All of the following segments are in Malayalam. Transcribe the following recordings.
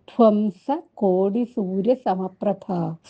ധ്വംസ കോടി സൂര്യ സമപ്രഭ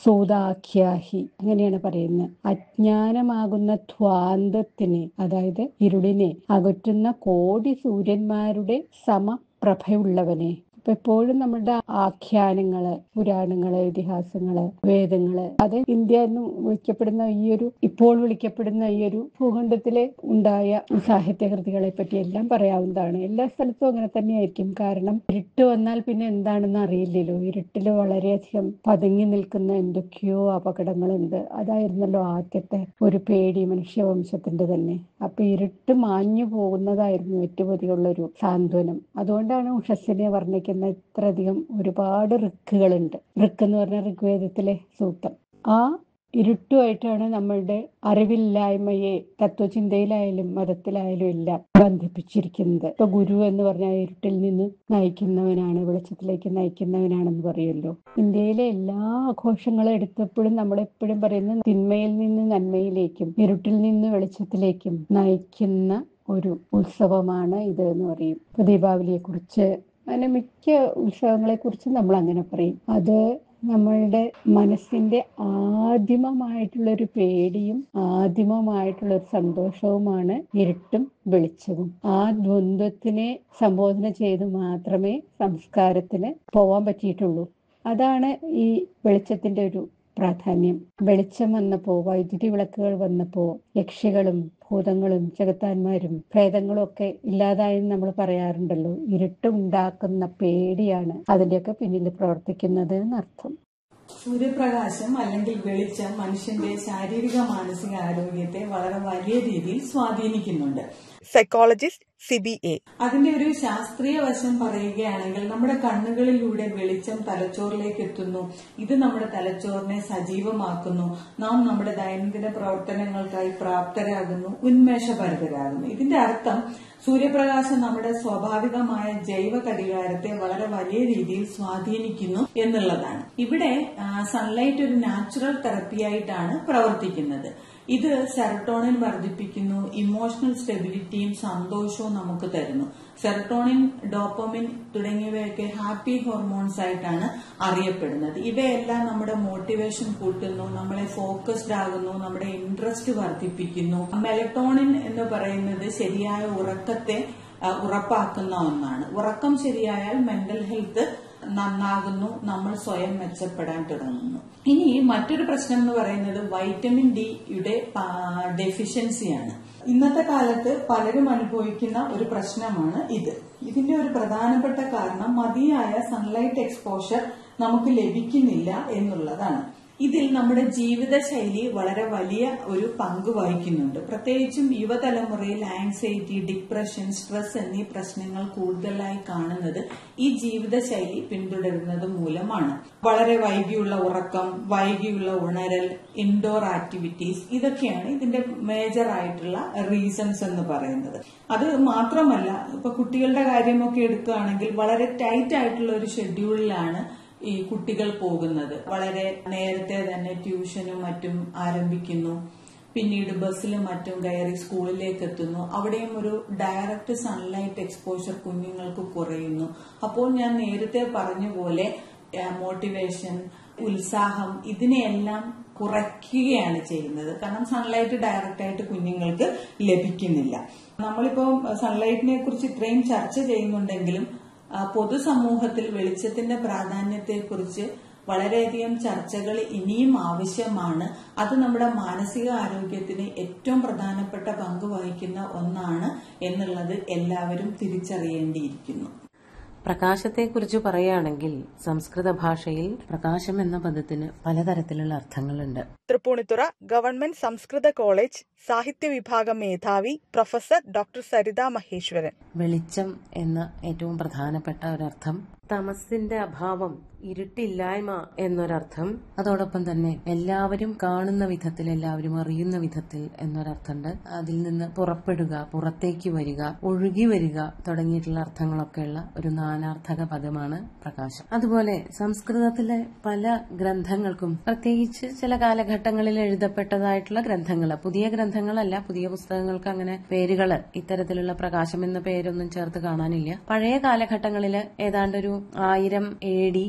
സൂതാഖ്യാഹി അങ്ങനെയാണ് പറയുന്നത് അജ്ഞാനമാകുന്ന ധ്വാന്തത്തിനെ അതായത് ഇരുളിനെ അകറ്റുന്ന കോടി സൂര്യന്മാരുടെ സമപ്രഭയുള്ളവനെ അപ്പൊ എപ്പോഴും നമ്മുടെ ആഖ്യാനങ്ങള് പുരാണങ്ങള് ഇതിഹാസങ്ങള് വേദങ്ങള് അത് ഇന്ത്യ എന്ന് വിളിക്കപ്പെടുന്ന ഈ ഒരു ഇപ്പോൾ വിളിക്കപ്പെടുന്ന ഈ ഒരു ഭൂഖണ്ഡത്തിലെ ഉണ്ടായ സാഹിത്യകൃതികളെ പറ്റി എല്ലാം പറയാവുന്നതാണ് എല്ലാ സ്ഥലത്തും അങ്ങനെ തന്നെയായിരിക്കും കാരണം ഇരുട്ട് വന്നാൽ പിന്നെ എന്താണെന്ന് അറിയില്ലല്ലോ ഇരുട്ടില് വളരെയധികം പതുങ്ങി നിൽക്കുന്ന എന്തൊക്കെയോ അപകടങ്ങളുണ്ട് അതായിരുന്നല്ലോ ആദ്യത്തെ ഒരു പേടി മനുഷ്യവംശത്തിന്റെ തന്നെ അപ്പൊ ഇരുട്ട് മാഞ്ഞു പോകുന്നതായിരുന്നു ഏറ്റവും അധികം ഒരു സാന്ത്വനം അതുകൊണ്ടാണ് ഉഷസ്സിനെ വർണ്ണിക്കുന്നത് ഇത്രയധികം ഒരുപാട് ഋക്കുകളുണ്ട് ഋക്ക് എന്ന് പറഞ്ഞ ഋഗ്വേദത്തിലെ സൂക്തം ആ ഇരുട്ടുമായിട്ടാണ് നമ്മളുടെ അറിവില്ലായ്മയെ തത്വചിന്തയിലായാലും മതത്തിലായാലും എല്ലാം ബന്ധിപ്പിച്ചിരിക്കുന്നത് ഇപ്പൊ ഗുരു എന്ന് പറഞ്ഞാൽ ഇരുട്ടിൽ നിന്ന് നയിക്കുന്നവനാണ് വെളിച്ചത്തിലേക്ക് നയിക്കുന്നവനാണെന്ന് പറയുമല്ലോ ഇന്ത്യയിലെ എല്ലാ ആഘോഷങ്ങളും എടുത്തപ്പോഴും നമ്മളെപ്പോഴും പറയുന്നത് തിന്മയിൽ നിന്ന് നന്മയിലേക്കും ഇരുട്ടിൽ നിന്ന് വെളിച്ചത്തിലേക്കും നയിക്കുന്ന ഒരു ഉത്സവമാണ് ഇത് എന്ന് പറയും ഇപ്പൊ ദീപാവലിയെ കുറിച്ച് അങ്ങനെ മിക്ക ഉത്സവങ്ങളെ കുറിച്ച് നമ്മൾ അങ്ങനെ പറയും അത് നമ്മളുടെ മനസ്സിന്റെ ആദിമമായിട്ടുള്ള ഒരു പേടിയും ആദിമമായിട്ടുള്ള ഒരു സന്തോഷവുമാണ് ഇരുട്ടും വെളിച്ചവും ആ ദ്വന്ദ്വത്തിനെ സംബോധന ചെയ്ത് മാത്രമേ സംസ്കാരത്തിന് പോവാൻ പറ്റിയിട്ടുള്ളൂ അതാണ് ഈ വെളിച്ചത്തിന്റെ ഒരു പ്രാധാന്യം വെളിച്ചം വന്നപ്പോ വൈദ്യുതി വിളക്കുകൾ വന്നപ്പോ യക്ഷികളും ഭൂതങ്ങളും ജഗത്താന്മാരും ഭേദങ്ങളും ഒക്കെ ഇല്ലാതായെന്ന് നമ്മൾ പറയാറുണ്ടല്ലോ ഇരുട്ടുണ്ടാക്കുന്ന പേടിയാണ് അതിന്റെയൊക്കെ പിന്നിൽ പ്രവർത്തിക്കുന്നത് എന്നർത്ഥം സൂര്യപ്രകാശം അല്ലെങ്കിൽ വെളിച്ചം മനുഷ്യന്റെ ശാരീരിക മാനസിക ആരോഗ്യത്തെ വളരെ വലിയ രീതിയിൽ സ്വാധീനിക്കുന്നുണ്ട് സൈക്കോളജിസ്റ്റ് സിബി എ അതിന്റെ ഒരു ശാസ്ത്രീയ വശം പറയുകയാണെങ്കിൽ നമ്മുടെ കണ്ണുകളിലൂടെ വെളിച്ചം തലച്ചോറിലേക്ക് എത്തുന്നു ഇത് നമ്മുടെ തലച്ചോറിനെ സജീവമാക്കുന്നു നാം നമ്മുടെ ദൈനംദിന പ്രവർത്തനങ്ങൾക്കായി പ്രാപ്തരാകുന്നു ഉന്മേഷഭരിതരാകുന്നു ഇതിന്റെ അർത്ഥം സൂര്യപ്രകാശം നമ്മുടെ സ്വാഭാവികമായ ജൈവ ഘടികാരത്തെ വളരെ വലിയ രീതിയിൽ സ്വാധീനിക്കുന്നു എന്നുള്ളതാണ് ഇവിടെ സൺലൈറ്റ് ഒരു നാച്ചുറൽ തെറപ്പിയായിട്ടാണ് പ്രവർത്തിക്കുന്നത് ഇത് സെറട്ടോണിൻ വർദ്ധിപ്പിക്കുന്നു ഇമോഷണൽ സ്റ്റെബിലിറ്റിയും സന്തോഷവും നമുക്ക് തരുന്നു സെറട്ടോണിൻ ഡോപ്പമിൻ തുടങ്ങിയവയൊക്കെ ഹാപ്പി ഹോർമോൺസ് ആയിട്ടാണ് അറിയപ്പെടുന്നത് ഇവയെല്ലാം നമ്മുടെ മോട്ടിവേഷൻ കൂട്ടുന്നു നമ്മളെ ഫോക്കസ്ഡ് ആകുന്നു നമ്മുടെ ഇൻട്രസ്റ്റ് വർദ്ധിപ്പിക്കുന്നു മെലട്ടോണിൻ എന്ന് പറയുന്നത് ശരിയായ ഉറക്കത്തെ ഉറപ്പാക്കുന്ന ഒന്നാണ് ഉറക്കം ശരിയായാൽ മെന്റൽ ഹെൽത്ത് നന്നാകുന്നു നമ്മൾ സ്വയം മെച്ചപ്പെടാൻ തുടങ്ങുന്നു ഇനി മറ്റൊരു പ്രശ്നം എന്ന് പറയുന്നത് വൈറ്റമിൻ ഡിയുടെ ഡെഫിഷ്യൻസിയാണ് ഇന്നത്തെ കാലത്ത് പലരും അനുഭവിക്കുന്ന ഒരു പ്രശ്നമാണ് ഇത് ഇതിന്റെ ഒരു പ്രധാനപ്പെട്ട കാരണം മതിയായ സൺലൈറ്റ് എക്സ്പോഷർ നമുക്ക് ലഭിക്കുന്നില്ല എന്നുള്ളതാണ് ഇതിൽ നമ്മുടെ ജീവിതശൈലി വളരെ വലിയ ഒരു പങ്ക് വഹിക്കുന്നുണ്ട് പ്രത്യേകിച്ചും യുവതലമുറയിൽ ആങ്സൈറ്റി ഡിപ്രഷൻ സ്ട്രെസ് എന്നീ പ്രശ്നങ്ങൾ കൂടുതലായി കാണുന്നത് ഈ ജീവിതശൈലി പിന്തുടരുന്നത് മൂലമാണ് വളരെ വൈകിയുള്ള ഉറക്കം വൈകിയുള്ള ഉണരൽ ഇൻഡോർ ആക്ടിവിറ്റീസ് ഇതൊക്കെയാണ് ഇതിന്റെ മേജർ ആയിട്ടുള്ള റീസൺസ് എന്ന് പറയുന്നത് അത് മാത്രമല്ല ഇപ്പൊ കുട്ടികളുടെ കാര്യമൊക്കെ എടുക്കുകയാണെങ്കിൽ വളരെ ടൈറ്റ് ആയിട്ടുള്ള ഒരു ഷെഡ്യൂളിലാണ് ഈ കുട്ടികൾ പോകുന്നത് വളരെ നേരത്തെ തന്നെ ട്യൂഷനും മറ്റും ആരംഭിക്കുന്നു പിന്നീട് ബസ്സിലും മറ്റും കയറി സ്കൂളിലേക്ക് എത്തുന്നു അവിടെയും ഒരു ഡയറക്റ്റ് സൺലൈറ്റ് എക്സ്പോഷർ കുഞ്ഞുങ്ങൾക്ക് കുറയുന്നു അപ്പോൾ ഞാൻ നേരത്തെ പറഞ്ഞ പോലെ മോട്ടിവേഷൻ ഉത്സാഹം ഇതിനെയെല്ലാം കുറയ്ക്കുകയാണ് ചെയ്യുന്നത് കാരണം സൺലൈറ്റ് ഡയറക്റ്റ് ആയിട്ട് കുഞ്ഞുങ്ങൾക്ക് ലഭിക്കുന്നില്ല നമ്മളിപ്പോ സൺലൈറ്റിനെ കുറിച്ച് ഇത്രയും ചർച്ച ചെയ്യുന്നുണ്ടെങ്കിലും പൊതുസമൂഹത്തിൽ വെളിച്ചത്തിന്റെ പ്രാധാന്യത്തെക്കുറിച്ച് വളരെയധികം ചർച്ചകൾ ഇനിയും ആവശ്യമാണ് അത് നമ്മുടെ മാനസിക ആരോഗ്യത്തിന് ഏറ്റവും പ്രധാനപ്പെട്ട പങ്ക് വഹിക്കുന്ന ഒന്നാണ് എന്നുള്ളത് എല്ലാവരും തിരിച്ചറിയേണ്ടിയിരിക്കുന്നു പ്രകാശത്തെക്കുറിച്ച് പറയുകയാണെങ്കിൽ സംസ്കൃത ഭാഷയിൽ പ്രകാശം എന്ന പദത്തിന് പലതരത്തിലുള്ള അർത്ഥങ്ങളുണ്ട് തൃപ്പൂണിത്തുറ ഗവൺമെന്റ് സംസ്കൃത കോളേജ് സാഹിത്യ വിഭാഗം മേധാവി പ്രൊഫസർ ഡോക്ടർ സരിത മഹേശ്വരൻ വെളിച്ചം എന്ന ഏറ്റവും പ്രധാനപ്പെട്ട ഒരർത്ഥം തമസിന്റെ അഭാവം ഇരുട്ടില്ലായ്മ എന്നൊരർത്ഥം അതോടൊപ്പം തന്നെ എല്ലാവരും കാണുന്ന വിധത്തിൽ എല്ലാവരും അറിയുന്ന വിധത്തിൽ എന്നൊരർത്ഥമുണ്ട് അതിൽ നിന്ന് പുറപ്പെടുക പുറത്തേക്ക് വരിക ഒഴുകി വരിക തുടങ്ങിയിട്ടുള്ള അർത്ഥങ്ങളൊക്കെയുള്ള ഒരു നാനാർത്ഥക പദമാണ് പ്രകാശം അതുപോലെ സംസ്കൃതത്തിലെ പല ഗ്രന്ഥങ്ങൾക്കും പ്രത്യേകിച്ച് ചില കാലഘട്ടങ്ങളിൽ എഴുതപ്പെട്ടതായിട്ടുള്ള ഗ്രന്ഥങ്ങൾ പുതിയ ഗ്രന്ഥങ്ങളല്ല പുതിയ പുസ്തകങ്ങൾക്ക് അങ്ങനെ പേരുകൾ ഇത്തരത്തിലുള്ള പ്രകാശം എന്ന പേരൊന്നും ചേർത്ത് കാണാനില്ല പഴയ കാലഘട്ടങ്ങളിൽ ഏതാണ്ടൊരു ആയിരം എ ഡി